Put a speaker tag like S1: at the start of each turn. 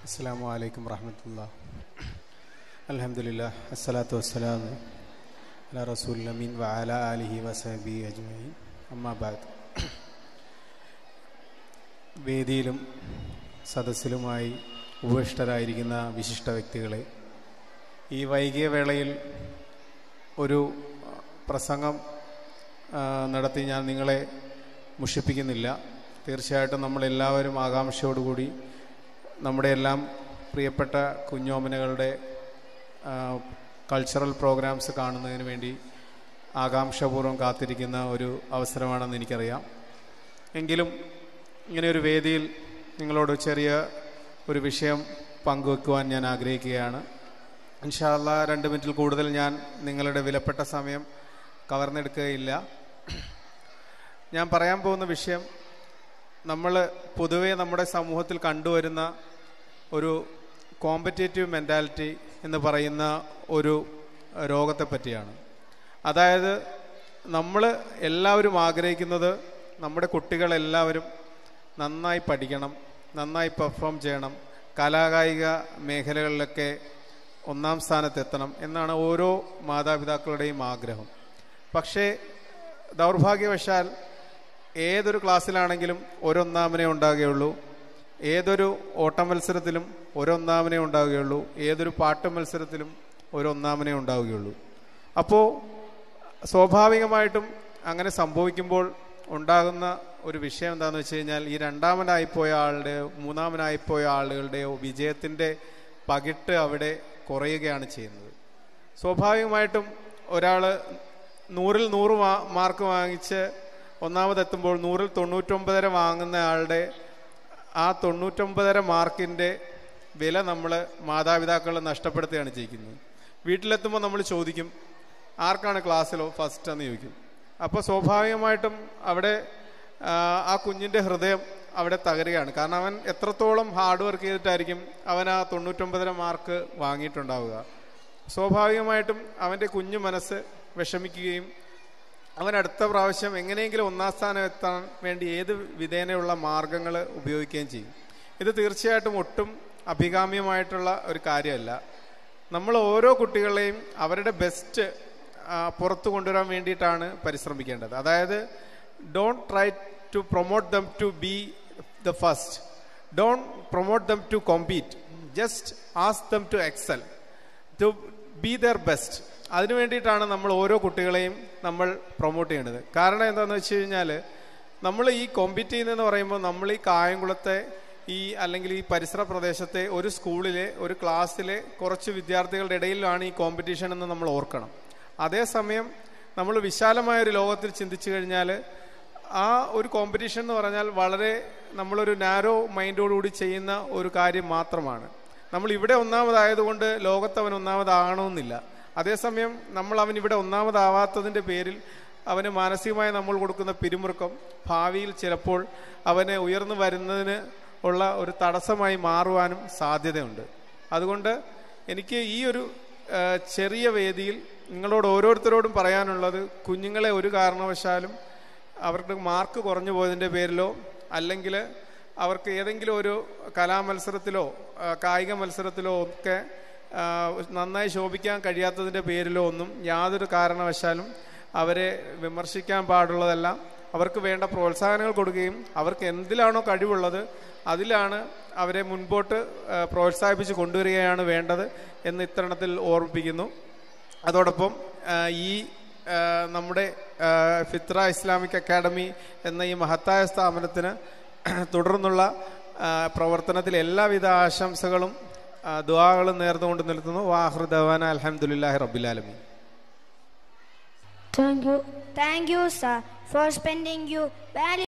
S1: അസ്സാം വലൈക്കും വറഹമത്തുള്ള അലഹമുല്ല അസ്സലാത്തു വസ്സലാം അല റസൂൽ അമീൻ വഅല അലിഹി വസഹബി അജ്മീൻ അമ്മാബാദ് വേദിയിലും സദസ്സിലുമായി ഉപവിഷ്ടരായിരിക്കുന്ന വിശിഷ്ട വ്യക്തികളെ ഈ വൈകിയ വേളയിൽ ഒരു പ്രസംഗം ആ, നടത്തി ഞാൻ നിങ്ങളെ മുഷിപ്പിക്കുന്നില്ല തീർച്ചയായിട്ടും നമ്മളെല്ലാവരും ആകാംക്ഷയോടുകൂടി നമ്മുടെ എല്ലാം പ്രിയപ്പെട്ട കുഞ്ഞോമനകളുടെ ആ, കൾച്ചറൽ പ്രോഗ്രാംസ് കാണുന്നതിന് വേണ്ടി ആകാംക്ഷപൂർവ്വം കാത്തിരിക്കുന്ന ഒരു അവസരമാണെന്ന് എനിക്കറിയാം എങ്കിലും ഇങ്ങനെ ഒരു വേദിയിൽ നിങ്ങളോട് ചെറിയ ഒരു വിഷയം പങ്കുവെക്കുവാൻ ഞാൻ ആഗ്രഹിക്കുകയാണ് ഇൻഷാല്ല രണ്ട് മിനിറ്റിൽ കൂടുതൽ ഞാൻ നിങ്ങളുടെ വിലപ്പെട്ട സമയം കവർന്നെടുക്കുകയില്ല ഞാൻ പറയാൻ പോകുന്ന വിഷയം നമ്മൾ പൊതുവെ നമ്മുടെ സമൂഹത്തിൽ കണ്ടുവരുന്ന ഒരു കോമ്പറ്റേറ്റീവ് മെൻറ്റാലിറ്റി എന്ന് പറയുന്ന ഒരു രോഗത്തെ പറ്റിയാണ് അതായത് നമ്മൾ എല്ലാവരും ആഗ്രഹിക്കുന്നത് നമ്മുടെ കുട്ടികളെല്ലാവരും നന്നായി പഠിക്കണം നന്നായി പെർഫോം ചെയ്യണം കലാകായിക മേഖലകളിലൊക്കെ ഒന്നാം സ്ഥാനത്തെത്തണം എന്നാണ് ഓരോ മാതാപിതാക്കളുടെയും ആഗ്രഹം പക്ഷേ ദൗർഭാഗ്യവശാൽ ഏതൊരു ക്ലാസ്സിലാണെങ്കിലും ഒരൊന്നാമനെ ഉണ്ടാകുകയുള്ളൂ ഏതൊരു ഓട്ട മത്സരത്തിലും ഒരൊന്നാമനെ ഉണ്ടാവുകയുള്ളൂ ഏതൊരു പാട്ട് മത്സരത്തിലും ഒരൊന്നാമനെ ഉണ്ടാവുകയുള്ളൂ അപ്പോൾ സ്വാഭാവികമായിട്ടും അങ്ങനെ സംഭവിക്കുമ്പോൾ ഉണ്ടാകുന്ന ഒരു വിഷയം എന്താണെന്ന് വെച്ച് കഴിഞ്ഞാൽ ഈ രണ്ടാമനായിപ്പോയ ആളുടെയോ മൂന്നാമനായിപ്പോയ ആളുകളുടെയോ വിജയത്തിൻ്റെ പകിട്ട് അവിടെ കുറയുകയാണ് ചെയ്യുന്നത് സ്വാഭാവികമായിട്ടും ഒരാൾ നൂറിൽ നൂറ് മാ- മാർക്ക് വാങ്ങിച്ച് ഒന്നാമതെത്തുമ്പോൾ നൂറിൽ തൊണ്ണൂറ്റൊമ്പതര വാങ്ങുന്ന ആളുടെ ആ തൊണ്ണൂറ്റൊമ്പതര മാർക്കിൻ്റെ വില നമ്മൾ മാതാപിതാക്കൾ നഷ്ടപ്പെടുത്തുകയാണ് ചെയ്യുന്നത് വീട്ടിലെത്തുമ്പോൾ നമ്മൾ ചോദിക്കും ആർക്കാണ് ക്ലാസ്സിലോ ഫസ്റ്റ് എന്ന് ചോദിക്കും അപ്പോൾ സ്വാഭാവികമായിട്ടും അവിടെ ആ, ആ കുഞ്ഞിൻ്റെ ഹൃദയം അവിടെ തകരുകയാണ് കാരണം അവൻ എത്രത്തോളം ഹാർഡ് വർക്ക് ചെയ്തിട്ടായിരിക്കും അവൻ ആ തൊണ്ണൂറ്റൊമ്പതര മാർക്ക് വാങ്ങിയിട്ടുണ്ടാവുക സ്വാഭാവികമായിട്ടും അവൻ്റെ കുഞ്ഞു മനസ്സ് വിഷമിക്കുകയും അവൻ അടുത്ത പ്രാവശ്യം എങ്ങനെയെങ്കിലും ഒന്നാം സ്ഥാനം എത്താൻ വേണ്ടി ഏത് വിധേനയുള്ള മാർഗങ്ങൾ ഉപയോഗിക്കുകയും ചെയ്യും ഇത് തീർച്ചയായിട്ടും ഒട്ടും അഭികാമ്യമായിട്ടുള്ള ഒരു കാര്യമല്ല നമ്മൾ ഓരോ കുട്ടികളെയും അവരുടെ ബെസ്റ്റ് പുറത്തു കൊണ്ടുവരാൻ വേണ്ടിയിട്ടാണ് പരിശ്രമിക്കേണ്ടത് അതായത് don't try to promote them to be the first don't promote them to compete just as them to excel to be their best അതിനു വേണ്ടിയിട്ടാണ് നമ്മൾ ഓരോ കുട്ടികളെയും നമ്മൾ പ്രൊമോട്ട് ചെയ്യേണ്ടത് കാരണം എന്താണെന്ന് വെച്ച് കഴിഞ്ഞാൽ നമ്മൾ ഈ കോമ്പീറ്റ് ചെയ്യുന്നതെന്ന് പറയുമ്പോൾ നമ്മൾ ഈ കായംകുളത്തെ ഈ അല്ലെങ്കിൽ ഈ പരിസര പ്രദേശത്തെ ഒരു സ്കൂളിലെ ഒരു ക്ലാസ്സിലെ കുറച്ച് വിദ്യാർത്ഥികളുടെ ഇടയിലാണ് ഈ കോമ്പറ്റീഷൻ എന്ന് നമ്മൾ ഓർക്കണം അതേസമയം നമ്മൾ വിശാലമായ ഒരു ലോകത്തിൽ ചിന്തിച്ചു കഴിഞ്ഞാൽ ആ ഒരു കോമ്പറ്റീഷൻ എന്ന് പറഞ്ഞാൽ വളരെ നമ്മളൊരു നാരോ മൈൻഡോടുകൂടി ചെയ്യുന്ന ഒരു കാര്യം മാത്രമാണ് നമ്മൾ ഇവിടെ ഒന്നാമതായതുകൊണ്ട് ലോകത്ത് അവൻ ഒന്നാമതാകണമെന്നില്ല അതേസമയം നമ്മൾ അവൻ ഇവിടെ ഒന്നാമതാവാത്തതിൻ്റെ പേരിൽ അവന് മാനസികമായി നമ്മൾ കൊടുക്കുന്ന പിരിമുറുക്കം ഭാവിയിൽ ചിലപ്പോൾ അവന് ഉയർന്നു വരുന്നതിന് ഉള്ള ഒരു തടസ്സമായി മാറുവാനും സാധ്യതയുണ്ട് അതുകൊണ്ട് എനിക്ക് ഈ ഒരു ആ, ചെറിയ വേദിയിൽ നിങ്ങളോട് ഓരോരുത്തരോടും പറയാനുള്ളത് കുഞ്ഞുങ്ങളെ ഒരു കാരണവശാലും അവർക്ക് മാർക്ക് കുറഞ്ഞു പോയതിൻ്റെ പേരിലോ അല്ലെങ്കിൽ അവർക്ക് ഏതെങ്കിലും ഒരു കലാമത്സരത്തിലോ ആ, കായിക മത്സരത്തിലോ ഒക്കെ ആ, നന്നായി ശോഭിക്കാൻ കഴിയാത്തതിൻ്റെ പേരിലോ ഒന്നും യാതൊരു കാരണവശാലും അവരെ വിമർശിക്കാൻ പാടുള്ളതല്ല അവർക്ക് വേണ്ട പ്രോത്സാഹനങ്ങൾ കൊടുക്കുകയും അവർക്ക് എന്തിലാണോ കഴിവുള്ളത് അതിലാണ് അവരെ മുൻപോട്ട് ആ, പ്രോത്സാഹിപ്പിച്ച് കൊണ്ടുവരികയാണ് വേണ്ടത് എന്ന് ഇത്തരണത്തിൽ ഓർമ്മിപ്പിക്കുന്നു അതോടൊപ്പം ആ, ഈ ആ, നമ്മുടെ ആ, ഫിത്ര ഇസ്ലാമിക് അക്കാഡമി എന്ന ഈ മഹത്തായ സ്ഥാപനത്തിന് തുടർന്നുള്ള ആ, പ്രവർത്തനത്തിൽ എല്ലാവിധ ആശംസകളും ആ, ദുആകളും നേർന്നുകൊണ്ട് നിർത്തുന്നു വാഹൃദവാന അലഹമുല്ലാഹി റബ്ബിലാലമി
S2: Thank you.
S3: Thank you, sir, for spending your valuable